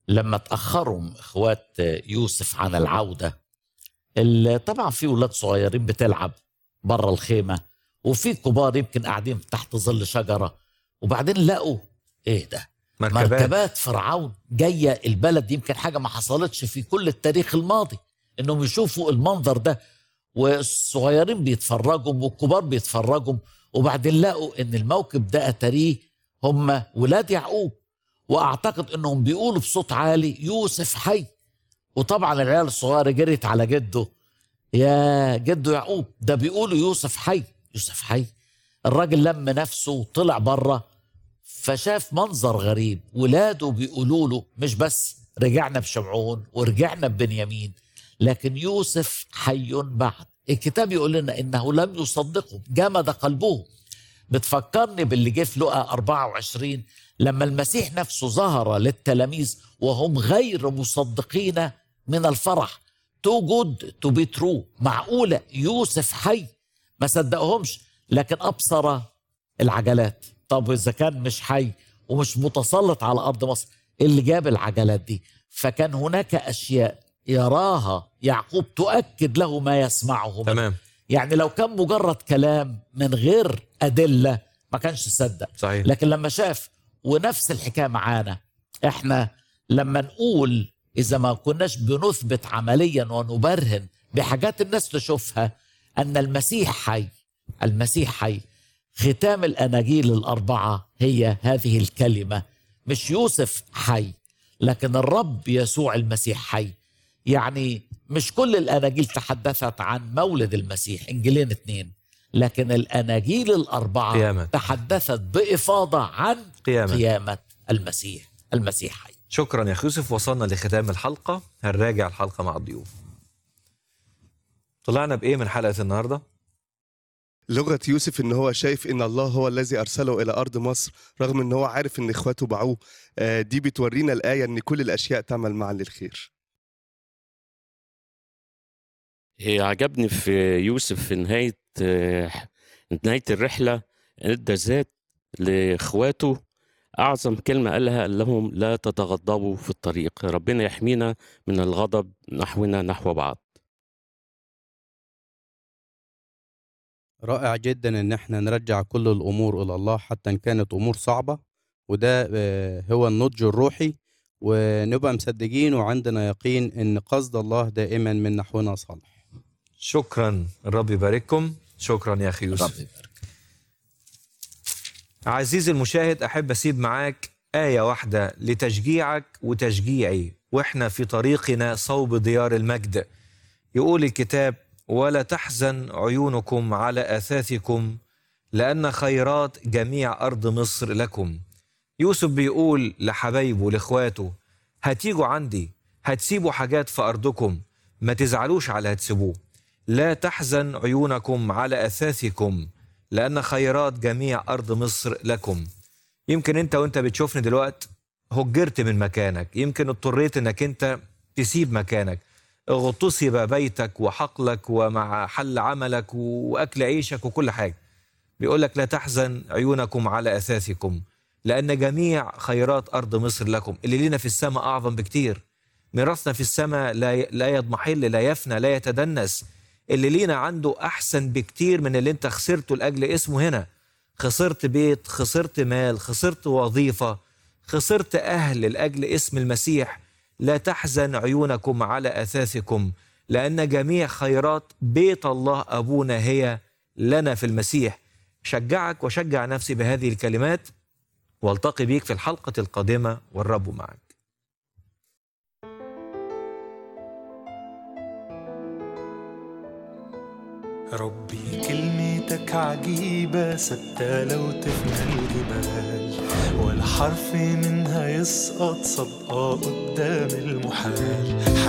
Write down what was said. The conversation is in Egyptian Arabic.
لما تأخروا إخوات يوسف عن العودة ال- طبعا في ولاد صغيرين بتلعب بره الخيمة وفي كبار يمكن قاعدين تحت ظل شجرة وبعدين لقوا ايه ده مركبات, مركبات فرعون جاية البلد يمكن حاجة ما حصلتش في كل التاريخ الماضي انهم يشوفوا المنظر ده والصغيرين بيتفرجوا والكبار بيتفرجوا وبعدين لقوا ان الموكب ده اتاريه هم ولاد يعقوب واعتقد انهم بيقولوا بصوت عالي يوسف حي وطبعا العيال الصغيره جريت على جده يا جده يعقوب ده بيقولوا يوسف حي يوسف حي الراجل لم نفسه وطلع بره فشاف منظر غريب ولاده بيقولوا له مش بس رجعنا بشمعون ورجعنا ببنيامين لكن يوسف حي بعد الكتاب يقول لنا انه لم يصدقهم جمد قلبهم بتفكرني باللي جه في لقا 24 لما المسيح نفسه ظهر للتلاميذ وهم غير مصدقين من الفرح تو جود تو بي ترو معقولة يوسف حي ما صدقهمش لكن أبصر العجلات طب إذا كان مش حي ومش متسلط على أرض مصر إيه اللي جاب العجلات دي فكان هناك أشياء يراها يعقوب تؤكد له ما يسمعه منه. تمام يعني لو كان مجرد كلام من غير أدلة ما كانش صدق صحيح لكن لما شاف ونفس الحكايه معانا احنا لما نقول اذا ما كناش بنثبت عمليا ونبرهن بحاجات الناس تشوفها ان المسيح حي المسيح حي ختام الاناجيل الاربعه هي هذه الكلمه مش يوسف حي لكن الرب يسوع المسيح حي يعني مش كل الاناجيل تحدثت عن مولد المسيح انجيلين اتنين لكن الاناجيل الاربعه قيامة. تحدثت بافاضه عن قيامة قيامه المسيح المسيح حي شكرا يا أخي يوسف وصلنا لختام الحلقة هنراجع الحلقة مع الضيوف طلعنا بإيه من حلقة النهاردة؟ لغة يوسف ان هو شايف ان الله هو الذي ارسله الى ارض مصر رغم ان هو عارف ان اخواته باعوه آه، دي بتورينا الايه ان كل الاشياء تعمل معا للخير إيه، عجبني في يوسف في نهاية آه، نهاية الرحلة ادى ذات لإخواته أعظم كلمة قالها قال لهم لا تتغضبوا في الطريق ربنا يحمينا من الغضب نحونا نحو بعض رائع جدا ان احنا نرجع كل الامور الى الله حتى ان كانت امور صعبه وده آه، هو النضج الروحي ونبقى مصدقين وعندنا يقين ان قصد الله دائما من نحونا صالح شكرا الرب يبارككم شكرا يا أخي رب يوسف يبارك عزيزي المشاهد أحب أسيب معاك آية واحدة لتشجيعك وتشجيعي وإحنا في طريقنا صوب ديار المجد يقول الكتاب ولا تحزن عيونكم على آثاثكم لأن خيرات جميع أرض مصر لكم يوسف بيقول لحبايبه لإخواته هتيجوا عندي هتسيبوا حاجات في أرضكم ما تزعلوش على هتسيبوه لا تحزن عيونكم على أثاثكم لأن خيرات جميع أرض مصر لكم يمكن أنت وأنت بتشوفني دلوقت هجرت من مكانك يمكن اضطريت أنك أنت تسيب مكانك اغتصب بيتك وحقلك ومع حل عملك وأكل عيشك وكل حاجة بيقول لك لا تحزن عيونكم على أثاثكم لأن جميع خيرات أرض مصر لكم اللي لينا في السماء أعظم بكتير ميراثنا في السماء لا لا يضمحل لا يفنى لا يتدنس اللي لينا عنده أحسن بكتير من اللي أنت خسرته لأجل اسمه هنا خسرت بيت خسرت مال خسرت وظيفة خسرت أهل لأجل اسم المسيح لا تحزن عيونكم على أثاثكم لأن جميع خيرات بيت الله أبونا هي لنا في المسيح شجعك وشجع نفسي بهذه الكلمات والتقي بيك في الحلقة القادمة والرب معك ربي كلمتك عجيبة ثابتة لو تفنى الجبال ولا حرف منها يسقط صدقة قدام المحال